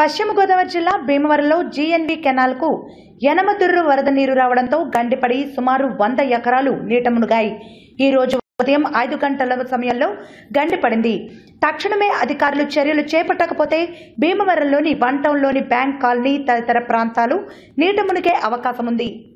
పశ్చిమ గోదావరి జిల్లా భీమవరంలో జీఎన్వి కెనాల్కు యనమదుర్రు వరద నీరు రావడంతో గండిపడి సుమారు వంద ఎకరాలు నీట మునిగాయి ఈ రోజు ఉదయం ఐదు గంటల సమయంలో గండిపడింది తక్షణమే అధికారులు చర్యలు చేపట్టకపోతే భీమవరంలోని వన్ టౌన్లోని బ్యాంక్ కాలనీ తదితర ప్రాంతాలు నీట మునిగే అవకాశం ఉంది